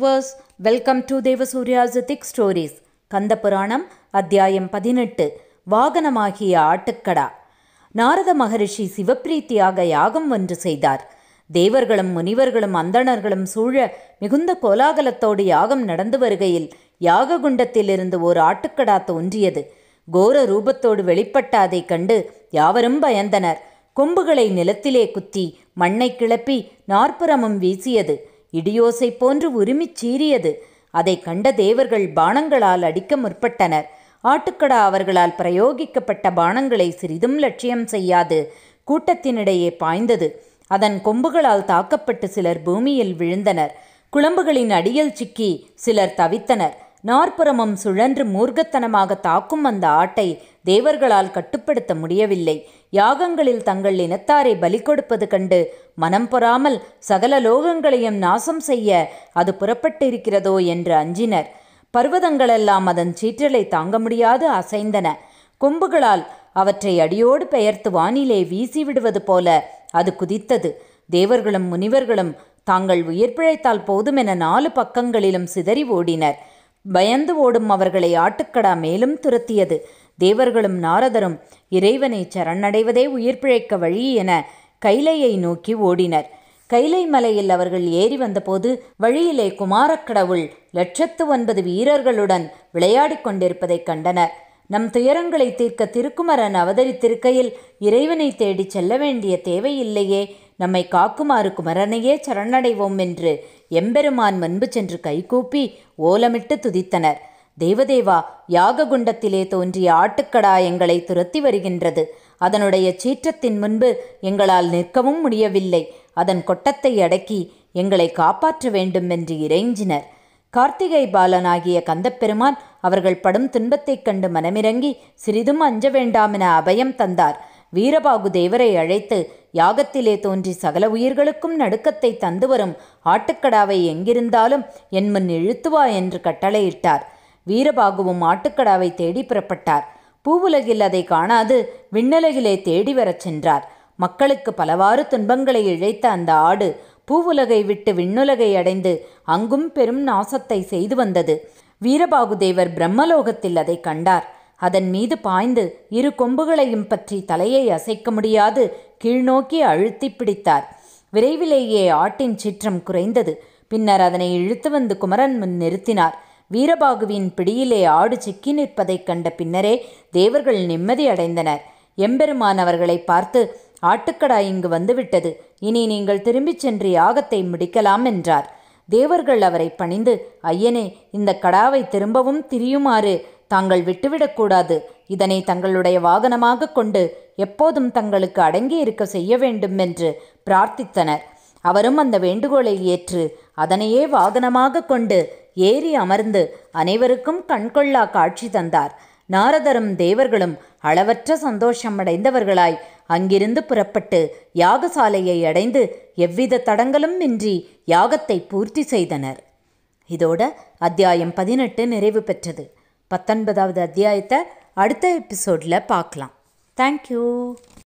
viewers welcome to தேவசூர்யாசித்திக் stories Kanda Puranam அத்தியாயம் பதினெட்டு வாகனமாகிய ஆட்டுக்கடா நாரத மகரிஷி சிவப்பிரீத்தியாக யாகம் ஒன்று செய்தார் தேவர்களும் முனிவர்களும் அந்தணர்களும் சூழ மிகுந்த கோலாகலத்தோடு யாகம் நடந்து வருகையில் யாக குண்டத்திலிருந்து ஓர் ஆட்டுக்கடா தோன்றியது கோர ரூபத்தோடு வெளிப்பட்ட அதைக் கண்டு யாவரும் பயந்தனர் கொம்புகளை நிலத்திலே குத்தி மண்ணை கிளப்பி நாற்புறமும் வீசியது இடியோசை போன்று உருமிச் சீறியது அதைக் கண்ட தேவர்கள் பாணங்களால் அடிக்க முற்பட்டனர் ஆட்டுக்கடா அவர்களால் பிரயோகிக்கப்பட்ட பாணங்களை சிறிதும் லட்சியம் செய்யாது கூட்டத்தினிடையே பாய்ந்தது அதன் கொம்புகளால் தாக்கப்பட்டு சிலர் பூமியில் விழுந்தனர் குழம்புகளின் அடியில் சிக்கி சிலர் தவித்தனர் நாற்புறமும் சுழன்று மூர்க்கத்தனமாக தாக்கும் அந்த ஆட்டை தேவர்களால் கட்டுப்படுத்த முடியவில்லை யாகங்களில் தங்கள் இனத்தாரை பலி கொடுப்பது கண்டு மனம் பொறாமல் சகல லோகங்களையும் நாசம் செய்ய அது புறப்பட்டிருக்கிறதோ என்று அஞ்சினர் பர்வதங்களெல்லாம் அதன் சீற்றலை தாங்க முடியாது அசைந்தன கொம்புகளால் அவற்றை அடியோடு பெயர்த்து வானிலே வீசிவிடுவது போல அது குதித்தது தேவர்களும் முனிவர்களும் தாங்கள் உயிர் பிழைத்தால் போதுமென நாலு பக்கங்களிலும் சிதறி ஓடினர் பயந்து ஓடும் அவர்களை ஆட்டுக்கடா மேலும் துரத்தியது தேவர்களும் நாரதரும் இறைவனை சரணடைவதே உயிர் பிழைக்க வழி என கைலையை நோக்கி ஓடினர் கைலை மலையில் அவர்கள் ஏறி வந்தபோது வழியிலே குமாரக்கடவுள் லட்சத்து ஒன்பது வீரர்களுடன் விளையாடிக் கொண்டிருப்பதைக் கண்டனர் நம் துயரங்களை தீர்க்க திருக்குமரன் அவதரித்திருக்கையில் இறைவனை தேடிச் செல்ல வேண்டிய தேவையில்லையே நம்மை காக்குமாறு குமரனையே சரணடைவோம் என்று எம்பெருமான் முன்பு சென்று கைகூப்பி ஓலமிட்டு துதித்தனர் தேவதேவா யாககுண்டத்திலே தோன்றிய ஆட்டுக்கடா எங்களை துரத்தி வருகின்றது அதனுடைய சீற்றத்தின் முன்பு எங்களால் நிற்கவும் முடியவில்லை அதன் கொட்டத்தை அடக்கி எங்களை காப்பாற்ற வேண்டும் என்று இறைஞ்சினர் கார்த்திகை பாலனாகிய கந்தப்பெருமான் அவர்கள் படும் துன்பத்தைக் கண்டு மனமிறங்கி சிறிதும் அஞ்ச வேண்டாமென அபயம் தந்தார் வீரபாகு தேவரை அழைத்து யாகத்திலே தோன்றி சகல உயிர்களுக்கும் நடுக்கத்தை தந்து வரும் ஆட்டுக்கடாவை எங்கிருந்தாலும் என் முன் இழுத்துவா என்று கட்டளையிட்டார் வீரபாகுவும் ஆட்டுக்கடாவை தேடி புறப்பட்டார் பூவுலகில் அதை காணாது விண்ணுலகிலே தேடி வரச் சென்றார் மக்களுக்கு பலவாறு துன்பங்களை இழைத்த அந்த ஆடு பூவுலகை விட்டு விண்ணுலகை அடைந்து அங்கும் பெரும் நாசத்தை செய்து வந்தது வீரபாகு தேவர் பிரம்மலோகத்தில் அதை கண்டார் அதன் மீது பாய்ந்து இரு கொம்புகளையும் பற்றி தலையை அசைக்க முடியாது கீழ்நோக்கி அழுத்தி பிடித்தார் விரைவிலேயே ஆட்டின் சீற்றம் குறைந்தது பின்னர் அதனை இழுத்து வந்து குமரன் முன் நிறுத்தினார் வீரபாகுவின் பிடியிலே ஆடு சிக்கி நிற்பதைக் கண்ட பின்னரே தேவர்கள் நிம்மதி அடைந்தனர் எம்பெருமான் அவர்களை பார்த்து ஆட்டுக்கடா இங்கு வந்துவிட்டது இனி நீங்கள் திரும்பிச் சென்று யாகத்தை முடிக்கலாம் என்றார் தேவர்கள் அவரை பணிந்து ஐயனே இந்த கடாவை திரும்பவும் திரியுமாறு தாங்கள் விட்டுவிடக்கூடாது இதனை தங்களுடைய வாகனமாக கொண்டு எப்போதும் தங்களுக்கு அடங்கி இருக்க செய்ய வேண்டும் என்று பிரார்த்தித்தனர் அவரும் அந்த வேண்டுகோளை ஏற்று அதனையே வாகனமாக கொண்டு ஏறி அமர்ந்து அனைவருக்கும் கண்கொள்ளா காட்சி தந்தார் நாரதரும் தேவர்களும் அளவற்ற சந்தோஷம் அடைந்தவர்களாய் அங்கிருந்து புறப்பட்டு யாகசாலையை அடைந்து எவ்வித தடங்களும் இன்றி யாகத்தை பூர்த்தி செய்தனர் இதோட அத்தியாயம் பதினெட்டு நிறைவு பெற்றது பத்தொன்பதாவது அத்தியாயத்தை அடுத்த எபிசோடில் பார்க்கலாம் தேங்க்யூ